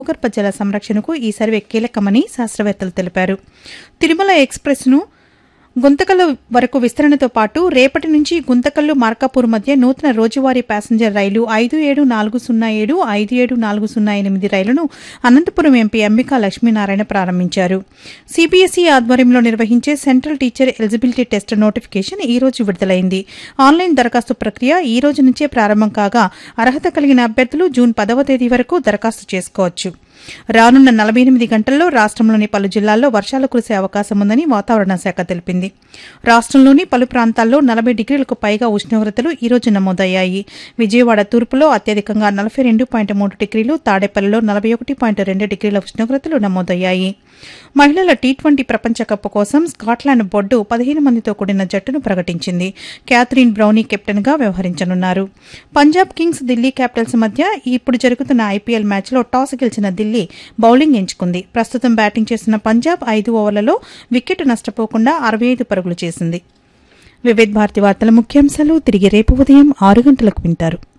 భూగర్భ జల సంరక్షణకు ఈ సర్వే కీలకమని శాస్త్రవేత్తలు తెలిపారు తిరుమల ఎక్స్ప్రెస్ను గుంతకల్లు వరకు విస్తరణతో పాటు రేపటి నుంచి గుంతకల్లు మార్కాపూర్ మధ్య నూతన రోజువారీ ప్యాసింజర్ రైలు ఐదు ఏడు నాలుగు సున్నా ఏడు ఐదు ఏడు నాలుగు సున్నా ఎనిమిది రైలును అనంతపురం ఎంపీ అంబికా లక్ష్మీనారాయణ ప్రారంభించారు సిబిఎస్ఈ ఆధ్వర్యంలో నిర్వహించే central teacher eligibility test notification ఈ రోజు విడుదలైంది ఆన్లైన్ దరఖాస్తు ప్రక్రియ ఈ రోజు నుంచే ప్రారంభం కాగా అర్హత కలిగిన అభ్యర్థులు జూన్ పదవ తేదీ వరకు దరఖాస్తు చేసుకోవచ్చు రానున్న నలభై ఎనిమిది గంటల్లో రాష్ట్రంలోని పలు జిల్లాల్లో వర్షాలు కురిసే అవకాశం ఉందని వాతావరణ శాఖ తెలిపింది రాష్ట్రంలోని పలు ప్రాంతాల్లో నలభై డిగ్రీలకు పైగా ఉష్ణోగ్రతలు ఈ రోజు నమోదయ్యాయి విజయవాడ తూర్పులో అత్యధికంగా నలభై రెండు పాయింట్ మూడు డిగ్రీలు తాడేపల్లిలో నలభై ఒకటి పాయింట్ రెండు డిగ్రీల ఉష్ణోగ్రతలు నమోదయ్యాయి మహిళల టీ ట్వంటీ ప్రపంచ కప్ కోసం స్కాట్లాండ్ బొడ్డు పదిహేను మందితో కూడిన జట్టును ప్రకటించింది క్యాథరిన్ బ్రౌనీ కెప్టెన్గా వ్యవహరించనున్నారు పంజాబ్ కింగ్స్ ఢిల్లీ క్యాపిటల్స్ మధ్య ఇప్పుడు జరుగుతున్న ఐపీఎల్ మ్యాచ్లో టాస్ గెలిచిన ఢిల్లీ బౌలింగ్ ఎంచుకుంది ప్రస్తుతం బ్యాటింగ్ చేస్తున్న పంజాబ్ ఐదు ఓవర్లలో వికెట్ నష్టపోకుండా అరవై ఐదు పరుగులు చేసింది వివిధ భారతి వార్తల ముఖ్యాంశాలు తిరిగి రేపు ఉదయం ఆరు గంటలకు వింటారు